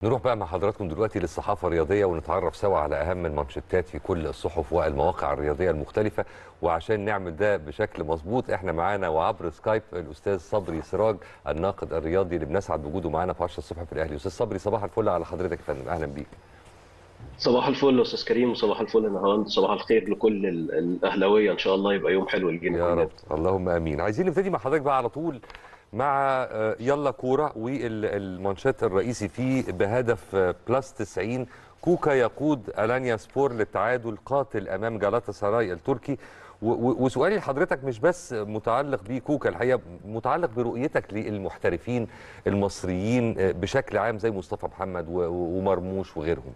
نروح بقى مع حضراتكم دلوقتي للصحافة الرياضية ونتعرف سوا على أهم المانشيتات في كل الصحف والمواقع الرياضية المختلفة وعشان نعمل ده بشكل مظبوط احنا معانا وعبر سكايب الأستاذ صبري سراج الناقد الرياضي اللي بنسعد بوجوده معانا في 10 الصبح في الأهلي أستاذ صبري صباح الفل على حضرتك يا فندم أهلا بيك صباح الفل استاذ كريم وصباح الفل نهاوند صباح الخير لكل ال- الاهلاويه ان شاء الله يبقى يوم حلو لينا يا كلنا. رب اللهم امين عايزين نبتدي مع حضرتك بقى على طول مع آه، يلا كوره والمانشات الرئيسي فيه بهدف آه، بلس 90 كوكا يقود الانيا سبور للتعادل قاتل امام جالاتا سراي التركي و- و- وسؤالي لحضرتك مش بس متعلق بكوكا الحقيقه متعلق برؤيتك للمحترفين المصريين آه، بشكل عام زي مصطفى محمد و- و- ومرموش وغيرهم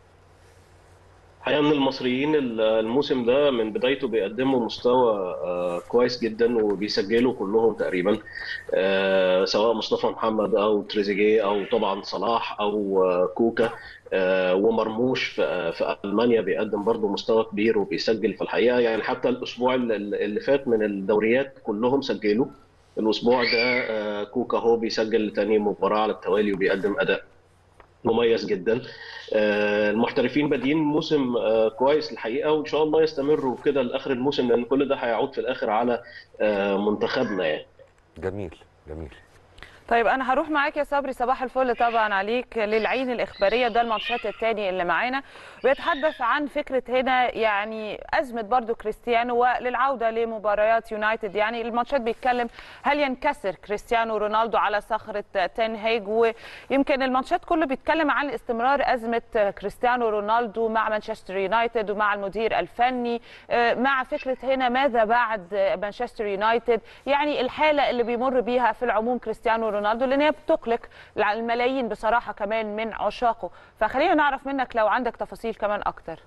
الحقيقه ان المصريين ال- الموسم ده من بدايته بيقدموا مستوى آه، كويس جدا وبيسجلوا كلهم تقريبا آه، سواء مصطفى محمد او تريزيجيه او طبعا صلاح او آه، كوكا آه، ومرموش في آه، في المانيا بيقدم برضه مستوى كبير وبيسجل في الحقيقه يعني حتى الاسبوع اللي اللي فات من الدوريات كلهم سجلوا الاسبوع ده آه، كوكا هو بيسجل تاني مباراه على التوالي وبيقدم اداء مميز جدا آه، المحترفين بادئين موسم آه، كويس الحقيقه وان شاء الله يستمروا كده لاخر الموسم لان كل ده هيعود في الاخر على آه، منتخبنا يعني جميل جميل طيب انا هروح معاك يا صبري صباح الفل طبعا عليك للعين الاخباريه ده الماتشات الثاني اللي معانا بيتحدث عن فكره هنا يعني ازمه برضو كريستيانو وللعوده لمباريات يونايتد يعني الماتشات بيتكلم هل ينكسر كريستيانو رونالدو على صخره تين هيج ويمكن الماتشات كله بيتكلم عن استمرار ازمه كريستيانو رونالدو مع مانشستر يونايتد ومع المدير الفني آه، مع فكره هنا ماذا بعد مانشستر يونايتد يعني الحاله اللي بيمر بيها في العموم كريستيانو رونالدو لان هي بتقلق الملايين بصراحه كمان من عشاقه فخلينا نعرف منك لو عندك تفاصيل كمان اكتر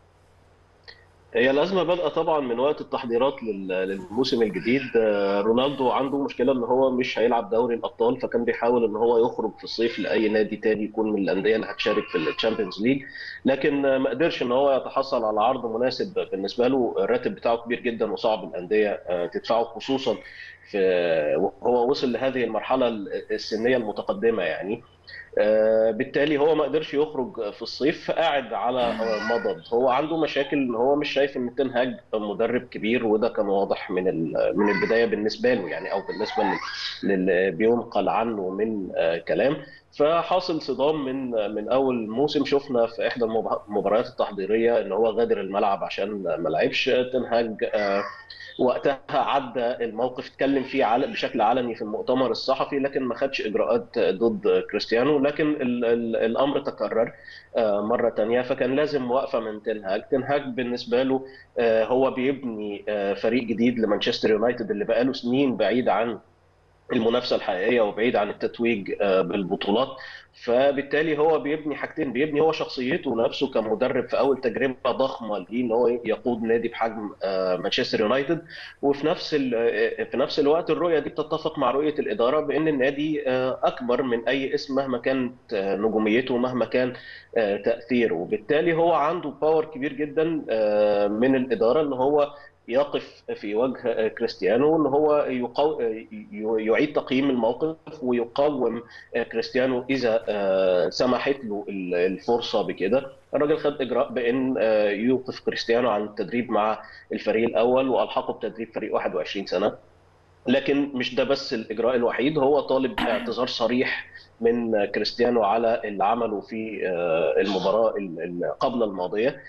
هي الأزمة بادئة طبعا من وقت التحضيرات لل- للموسم الجديد آه، رونالدو عنده مشكلة إن هو مش هيلعب دوري الأبطال فكان بيحاول إن هو يخرج في الصيف لأي نادي تاني يكون من الأندية اللي هتشارك في الشامبيونز ليج لكن آه، ما قدرش إن هو يتحصل على عرض مناسب بالنسبة له الراتب بتاعه كبير جدا وصعب الأندية آه، تدفعه خصوصا في وهو وصل لهذه المرحلة السنية المتقدمة يعني آه، بالتالي هو ما قدرش يخرج في الصيف فقاعد على آه، مضض هو عنده مشاكل ان هو مش شايف ان تين هاج مدرب كبير وده كان واضح من ال- من البدايه بالنسبه له يعني او بالنسبه لل- للي بينقل عنه من آه، كلام فحاصل صدام من من اول موسم شفنا في احدى المبا- المباريات التحضيريه ان هو غادر الملعب عشان ما لعبش تين هاج آه، وقتها عدى الموقف اتكلم فيه عل- بشكل علني في المؤتمر الصحفي لكن ما خدش اجراءات ضد كريستيانو لكن ال ال الامر تكرر آه، مره تانية فكان لازم وقفه من تين هاج تين هاج بالنسبه له آه، هو بيبني آه، فريق جديد لمانشستر يونايتد اللي بقاله سنين بعيد عن المنافسه الحقيقيه وبعيد عن التتويج آه، بالبطولات فبالتالي هو بيبني حاجتين بيبني هو شخصيته نفسه كمدرب في اول تجربه ضخمه ليه ان هو يقود نادي بحجم آه، مانشستر يونايتد وفي نفس ال- آه، في نفس الوقت الرؤيه دي بتتفق مع رؤيه الاداره بان النادي آه، اكبر من اي اسم مهما كانت آه، نجوميته ومهما كان آه، تاثيره وبالتالي هو عنده باور كبير جدا آه، من الاداره ان هو يقف في وجه كريستيانو ان هو يقو... يعيد تقييم الموقف ويقوم كريستيانو اذا آه، سمحت له الفرصه بكده الراجل خد اجراء بان آه، يوقف كريستيانو عن التدريب مع الفريق الاول والحقه بتدريب فريق 21 سنه لكن مش ده بس الاجراء الوحيد هو طالب اعتذار صريح من كريستيانو على اللي عمله في آه، المباراه ال- ال- قبل الماضيه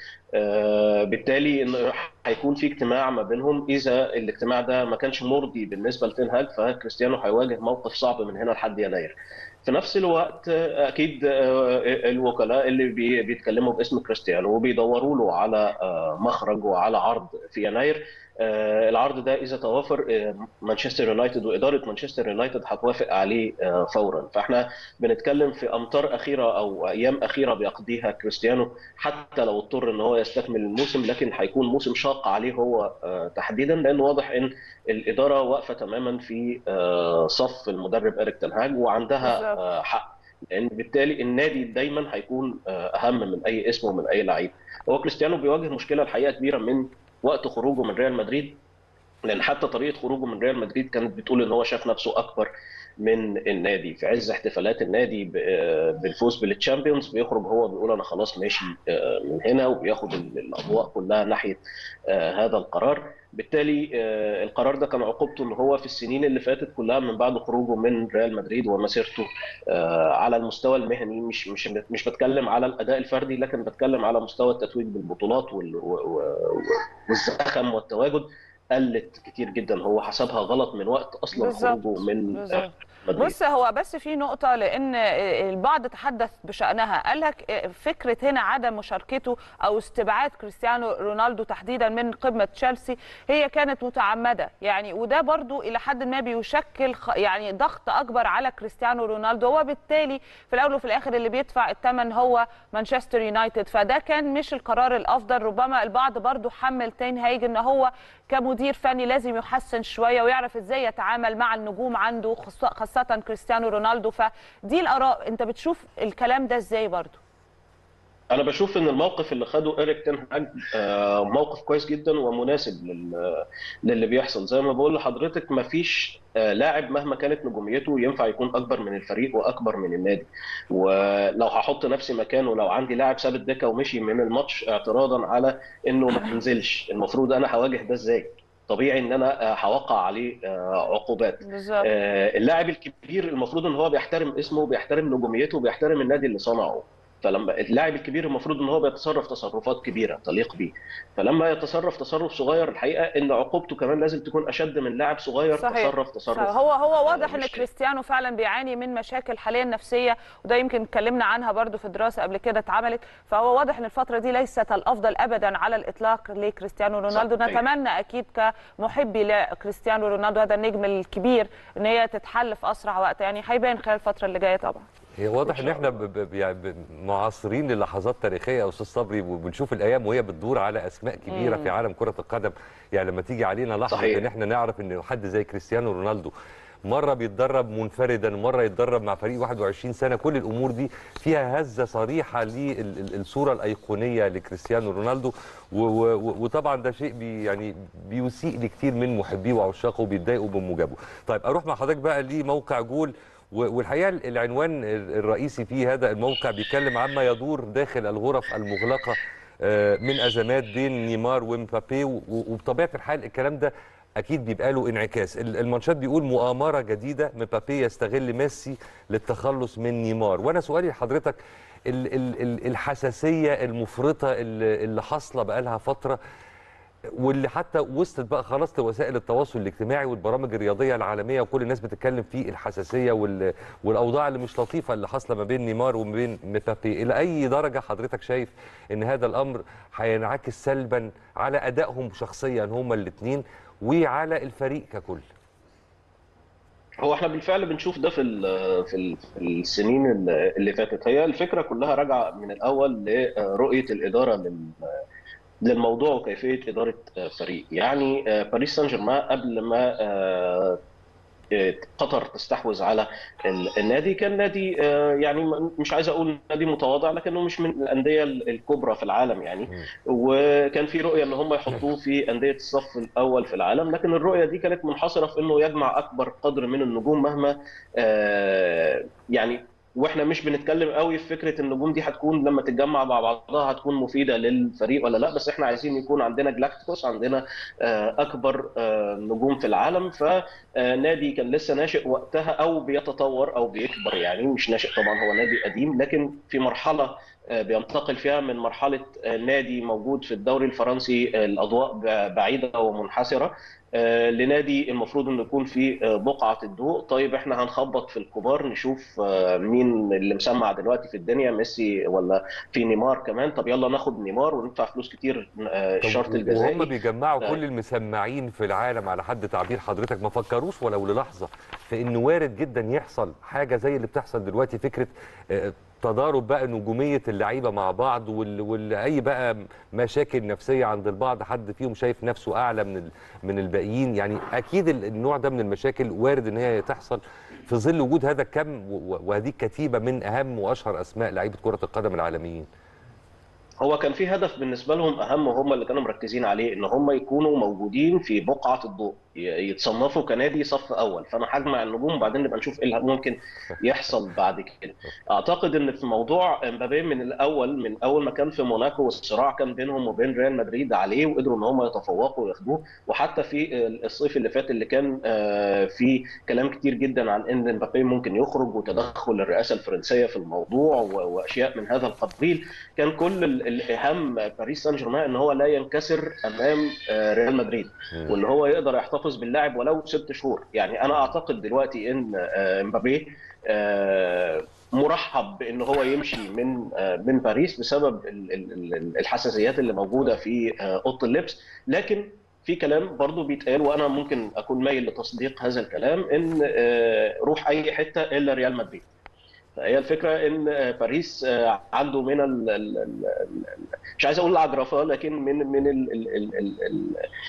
آه، بالتالي إن هيكون في اجتماع ما بينهم اذا الاجتماع ده ما كانش مرضي بالنسبه لتين هاج فكريستيانو هيواجه موقف صعب من هنا لحد يناير في نفس الوقت آه، اكيد آه، الوكلاء اللي بي- بيتكلموا باسم كريستيانو وبيدوروا له على آه، مخرج وعلى عرض في يناير آه، العرض ده اذا توافر آه، مانشستر يونايتد واداره مانشستر يونايتد هتوافق عليه آه، فورا فاحنا بنتكلم في امتار اخيره او ايام اخيره بيقضيها كريستيانو حتى لو اضطر ان هو يستكمل الموسم لكن هيكون موسم شاق عليه هو آه، تحديدا لان واضح ان الاداره واقفه تماما في آه، صف المدرب اريك تن هاج وعندها بالظبط. آه، حق لان بالتالي النادي دايما هيكون آه، اهم من اي اسم ومن اي لعيب هو كريستيانو بيواجه مشكله الحقيقه كبيره من وقت خروجه من ريال مدريد لان حتى طريقه خروجه من ريال مدريد كانت بتقول ان هو شاف نفسه اكبر من النادي في عز احتفالات النادي بالفوز بالتشامبيونز بيخرج هو بيقول انا خلاص ماشي من هنا وبياخد الاضواء كلها ناحيه هذا القرار بالتالي القرار ده كان عقوبته ان هو في السنين اللي فاتت كلها من بعد خروجه من ريال مدريد ومسيرته على المستوى المهني مش مش مش بتكلم على الاداء الفردي لكن بتكلم على مستوى التتويج بالبطولات والزخم والتواجد قلت كتير جدا هو حسبها غلط من وقت اصلا بالزبط. خروجه من بالزبط. مدريد. بص هو بس في نقطة لأن البعض تحدث بشأنها قال لك فكرة هنا عدم مشاركته أو استبعاد كريستيانو رونالدو تحديدا من قمة تشيلسي هي كانت متعمدة يعني وده برضو إلى حد ما بيشكل يعني ضغط أكبر على كريستيانو رونالدو وبالتالي في الأول وفي الآخر اللي بيدفع الثمن هو مانشستر يونايتد فده كان مش القرار الأفضل ربما البعض برضو حمل تين هايج إن هو كمدير فني لازم يحسن شوية ويعرف إزاي يتعامل مع النجوم عنده خاصة كريستيانو رونالدو فدي الاراء انت بتشوف الكلام ده ازاي برضو انا بشوف ان الموقف اللي خده ايريك تين هاج موقف كويس جدا ومناسب للي بيحصل زي ما بقول لحضرتك ما فيش لاعب مهما كانت نجوميته ينفع يكون اكبر من الفريق واكبر من النادي ولو هحط نفسي مكانه لو عندي لاعب ساب الدكه ومشي من الماتش اعتراضا على انه ما ينزلش المفروض انا هواجه ده ازاي طبيعي ان انا هوقع عليه عقوبات بالظبط اللاعب الكبير المفروض ان هو بيحترم اسمه بيحترم نجوميته بيحترم النادي اللي صنعه فلما اللاعب الكبير المفروض ان هو بيتصرف تصرفات كبيره تليق بيه فلما يتصرف تصرف صغير الحقيقه ان عقوبته كمان لازم تكون اشد من لاعب صغير صحيح. تصرف تصرف صحيح. هو هو واضح ان مش- كريستيانو فعلا بيعاني من مشاكل حاليا نفسيه وده يمكن اتكلمنا عنها برضو في دراسه قبل كده اتعملت فهو واضح ان الفتره دي ليست الافضل ابدا على الاطلاق لكريستيانو رونالدو صحيح. نتمنى اكيد كمحبي لكريستيانو رونالدو هذا النجم الكبير ان هي تتحل في اسرع وقت يعني هيبان خلال الفتره اللي جايه طبعا هي واضح ان شاء احنا ب- ب- يعني ب- معاصرين للحظات تاريخيه يا استاذ صبري وبنشوف الايام وهي بتدور على اسماء كبيره في عالم كره القدم يعني لما تيجي علينا لحظه صحيح. ان احنا نعرف ان حد زي كريستيانو رونالدو مره بيتدرب منفردا مره يتدرب مع فريق 21 سنه كل الامور دي فيها هزه صريحه للصوره الايقونيه لكريستيانو رونالدو و- و- وطبعا ده شيء بي يعني بيسيء لكتير من محبيه وعشاقه وبيتضايقوا بموجبه طيب اروح مع حضرتك بقى لموقع جول و- والحقيقه العنوان الرئيسي في هذا الموقع بيتكلم عما يدور داخل الغرف المغلقه آه، من ازمات بين نيمار ومبابي و- وبطبيعه الحال الكلام ده اكيد بيبقى له انعكاس ال- المانشات بيقول مؤامره جديده مبابي يستغل ميسي للتخلص من نيمار وانا سؤالي لحضرتك ال- ال- ال- الحساسيه المفرطه اللي اللي حاصله بقالها فتره واللي حتى وصلت بقى خلاص لوسائل التواصل الاجتماعي والبرامج الرياضيه العالميه وكل الناس بتتكلم في الحساسيه وال... والاوضاع اللي مش لطيفه اللي حاصله ما بين نيمار وما بين مبابي الى اي درجه حضرتك شايف ان هذا الامر هينعكس سلبا على ادائهم شخصيا هما الاثنين وعلى الفريق ككل هو احنا بالفعل بنشوف ده في ال في, ال في السنين اللي اللي فاتت هي الفكره كلها راجعه من الاول لرؤيه الاداره لل للموضوع وكيفيه اداره فريق يعني باريس سان جيرمان قبل ما آه، قطر تستحوذ على ال- النادي كان نادي آه، يعني م- مش عايز اقول نادي متواضع لكنه مش من الانديه ال- الكبرى في العالم يعني وكان في رؤيه ان هم يحطوه في انديه الصف الاول في العالم لكن الرؤيه دي كانت منحصره في انه يجمع اكبر قدر من النجوم مهما آه، يعني واحنا مش بنتكلم قوي في فكره النجوم دي هتكون لما تتجمع مع بعضها هتكون مفيده للفريق ولا لا بس احنا عايزين يكون عندنا جلاكتيكوس عندنا آه، اكبر آه، نجوم في العالم فنادي كان لسه ناشئ وقتها او بيتطور او بيكبر يعني مش ناشئ طبعا هو نادي قديم لكن في مرحله آه، بينتقل فيها من مرحله آه، نادي موجود في الدوري الفرنسي آه، الاضواء ب- بعيده ومنحسره آه، لنادي المفروض انه يكون في آه، بقعه الضوء طيب احنا هنخبط في الكبار نشوف آه، مين اللي مسمع دلوقتي في الدنيا ميسي ولا في نيمار كمان طب يلا ناخد نيمار وندفع فلوس كتير آه، طب الشرط وهم الجزائي بيجمعوا آه. كل المسمعين في العالم على حد تعبير حضرتك ما فكروش ولو للحظه في انه وارد جدا يحصل حاجه زي اللي بتحصل دلوقتي فكره آه، تضارب بقى نجوميه اللعيبه مع بعض وال- واي بقى مشاكل نفسيه عند البعض حد فيهم شايف نفسه اعلى من ال- من الباقيين يعني اكيد ال- النوع ده من المشاكل وارد ان هي تحصل في ظل وجود هذا الكم و- و- وهذه الكتيبه من اهم واشهر اسماء لعيبه كره القدم العالميين هو كان في هدف بالنسبه لهم اهم وهم اللي كانوا مركزين عليه ان هم يكونوا موجودين في بقعه الضوء ي- يتصنفوا كنادي صف اول فانا هجمع النجوم وبعدين نبقى نشوف ايه اللي ممكن يحصل بعد كده اعتقد ان في موضوع امبابي من الاول من اول ما كان في موناكو والصراع كان بينهم وبين ريال مدريد عليه وقدروا ان هم يتفوقوا وياخدوه وحتى في الصيف اللي فات اللي كان آه، في كلام كتير جدا عن ان امبابي ممكن يخرج وتدخل الرئاسه الفرنسيه في الموضوع و- واشياء من هذا القبيل كان كل ال- الاهم باريس سان جيرمان ان هو لا ينكسر امام آه، ريال مدريد وان هو يقدر يحتفظ باللاعب ولو ست شهور يعني انا اعتقد دلوقتي ان آه، امبابي آه، مرحب بان هو يمشي من آه، من باريس بسبب ال- ال- ال- الحساسيات اللي موجوده في آه، اوضه اللبس لكن في كلام برضو بيتقال وانا ممكن اكون مايل لتصديق هذا الكلام ان آه، روح اي حته الا ريال مدريد فهي الفكره ان آه، باريس آه، عنده من ال ال ال ال- مش عايز اقول العجرفه لكن من من ال ال ال ال ال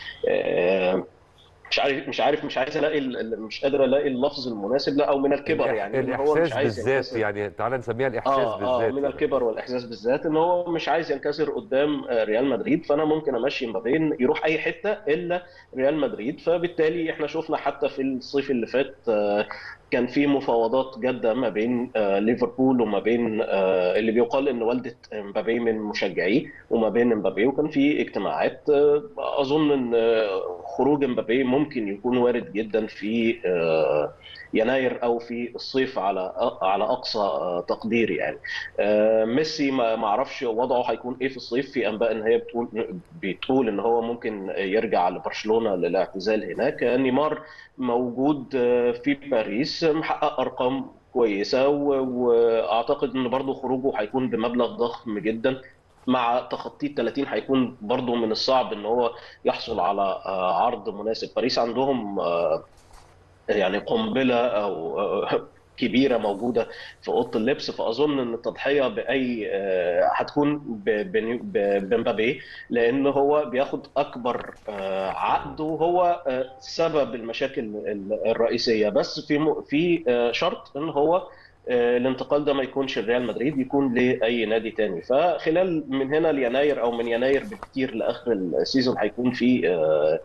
آه، مش عارف مش عارف مش عايز الاقي ال- ال- مش قادر الاقي اللفظ المناسب لا او من الكبر الإح- يعني إن هو مش الاحساس عايز بالذات ينكسر. يعني تعال نسميها الاحساس اه اه بالذات من الكبر والاحساس بالذات ان هو مش عايز ينكسر قدام آه، ريال مدريد فانا ممكن امشي مبابي يروح اي حته الا ريال مدريد فبالتالي احنا شفنا حتى في الصيف اللي فات آه، كان في مفاوضات جاده ما بين آه، ليفربول وما بين آه، اللي بيقال ان والده مبابي من مشجعيه وما بين مبابي وكان في اجتماعات آه، اظن ان آه، خروج مبابي ممكن يكون وارد جدا في آه، يناير او في الصيف على على اقصى آه، تقدير يعني آه، ميسي ما ما اعرفش وضعه هيكون ايه في الصيف في انباء ان هي بتقول بتقول ان هو ممكن يرجع لبرشلونه للاعتزال هناك نيمار موجود آه، في باريس محقق ارقام كويسه و- واعتقد ان برضه خروجه هيكون بمبلغ ضخم جدا مع تخطي ال 30 هيكون برضه من الصعب ان هو يحصل على آه، عرض مناسب باريس عندهم آه، يعني قنبله او آه، كبيره موجوده في اوضه اللبس فاظن ان التضحيه باي آه، هتكون ب- بني- ب- بمبابي لان هو بياخد اكبر آه، عقد وهو آه، سبب المشاكل ال- الرئيسيه بس في م- في آه، شرط ان هو آه، الانتقال ده ما يكونش ريال مدريد يكون لاي نادي تاني فخلال من هنا ليناير او من يناير بالكثير لاخر السيزون هيكون في آه،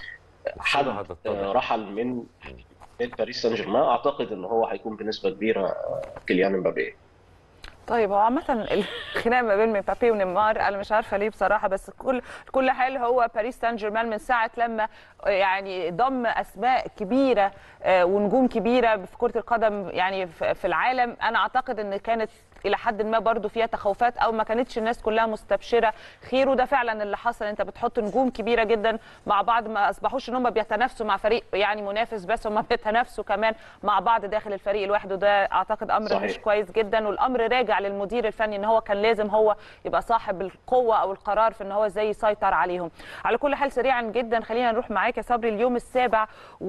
حد الصورة هتتضح. آه، رحل من من باريس سان جيرمان اعتقد ان هو هيكون بنسبه كبيره آه، كيليان امبابي طيب هو عامة الخناق ما بين مبابي ونيمار انا مش عارفة ليه بصراحة بس كل كل حال هو باريس سان جيرمان من ساعة لما يعني ضم اسماء كبيرة آه، ونجوم كبيرة في كرة القدم يعني في في العالم انا اعتقد ان كانت الى حد ما برضو فيها تخوفات او ما كانتش الناس كلها مستبشره خير وده فعلا اللي حصل انت بتحط نجوم كبيره جدا مع بعض ما اصبحوش ان هم بيتنافسوا مع فريق يعني منافس بس هم بيتنافسوا كمان مع بعض داخل الفريق الواحد وده اعتقد امر صحيح. مش كويس جدا والامر راجع للمدير الفني ان هو كان لازم هو يبقى صاحب القوه او القرار في ان هو ازاي يسيطر عليهم على كل حال سريعا جدا خلينا نروح معاك يا صبري اليوم السابع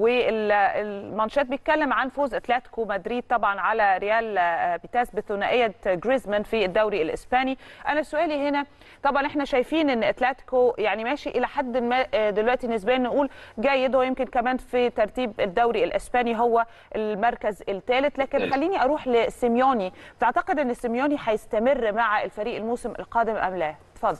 والمانشات بيتكلم عن فوز اتلتيكو مدريد طبعا على ريال آه، بيتاس بثنائيه جريزمان في الدوري الاسباني انا سؤالي هنا طبعا احنا شايفين ان اتلتيكو يعني ماشي الى حد ما آه، دلوقتي نسبيا نقول جيد هو يمكن كمان في ترتيب الدوري الاسباني هو المركز الثالث لكن الثالث. خليني اروح لسيميوني تعتقد ان سيميوني هيستمر مع الفريق الموسم القادم ام لا اتفضل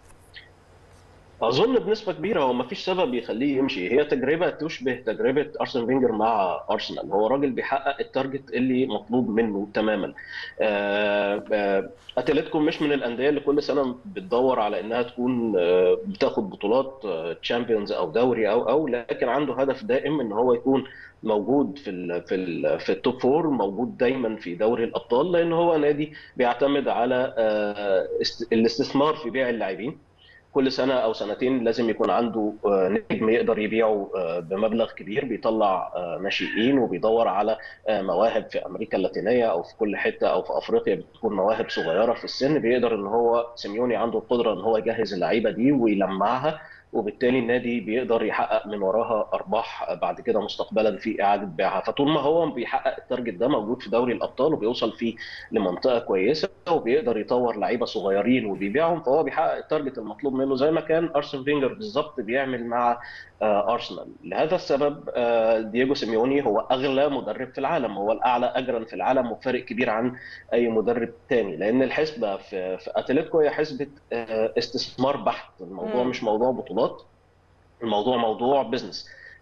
اظن بنسبه كبيره هو ما فيش سبب يخليه يمشي هي تجربه تشبه تجربه ارسن فينجر مع ارسنال هو راجل بيحقق التارجت اللي مطلوب منه تماما آه، آه، اتلتيكو مش من الانديه اللي كل سنه بتدور على انها تكون آه، بتاخد بطولات تشامبيونز او دوري او او لكن عنده هدف دائم ان هو يكون موجود في ال في ال في التوب فور موجود دايما في دوري الابطال لان هو نادي بيعتمد على آه، است- الاستثمار في بيع اللاعبين كل سنه او سنتين لازم يكون عنده آه، نجم يقدر يبيعه آه، بمبلغ كبير بيطلع آه، ناشئين وبيدور على آه، مواهب في امريكا اللاتينيه او في كل حته او في افريقيا بتكون مواهب صغيره في السن بيقدر ان هو سيميوني عنده القدره ان هو يجهز اللعيبه دي ويلمعها وبالتالي النادي بيقدر يحقق من وراها ارباح بعد كده مستقبلا في اعاده بيعها فطول ما هو بيحقق التارجت ده موجود في دوري الابطال وبيوصل فيه لمنطقه كويسه وبيقدر يطور لعيبه صغيرين وبيبيعهم فهو بيحقق التارجت المطلوب منه زي ما كان ارسن فينجر بالظبط بيعمل مع آه، ارسنال لهذا السبب آه، دييجو سيميوني هو اغلى مدرب في العالم هو الاعلى اجرا في العالم وفارق كبير عن اي مدرب تاني لان الحسبه في في اتلتيكو هي حسبه آه، استثمار بحت الموضوع مم. مش موضوع بطولات الموضوع موضوع بزنس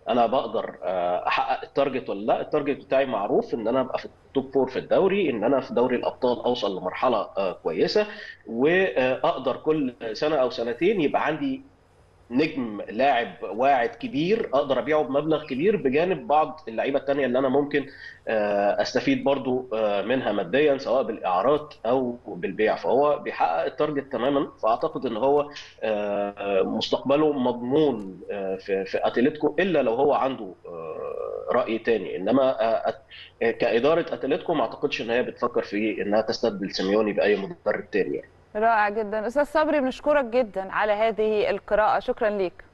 انا بقدر آه، احقق التارجت ولا لا التارجت بتاعي معروف ان انا ابقى في التوب فور في الدوري ان انا في دوري الابطال اوصل لمرحله آه، كويسه واقدر كل سنه او سنتين يبقى عندي نجم لاعب واعد كبير اقدر ابيعه بمبلغ كبير بجانب بعض اللعيبه التانية اللي انا ممكن آه، استفيد برضو آه، منها ماديا سواء بالاعارات او بالبيع فهو بيحقق التارجت تماما فاعتقد ان هو آه، مستقبله مضمون آه، في في اتلتيكو الا لو هو عنده آه، راي تاني انما آه، أت- كاداره اتلتيكو ما اعتقدش ان هي بتفكر في انها تستبدل سيميوني باي مدرب تاني يعني. رائع جدا استاذ صبري بنشكرك جدا على هذه القراءه شكرا ليك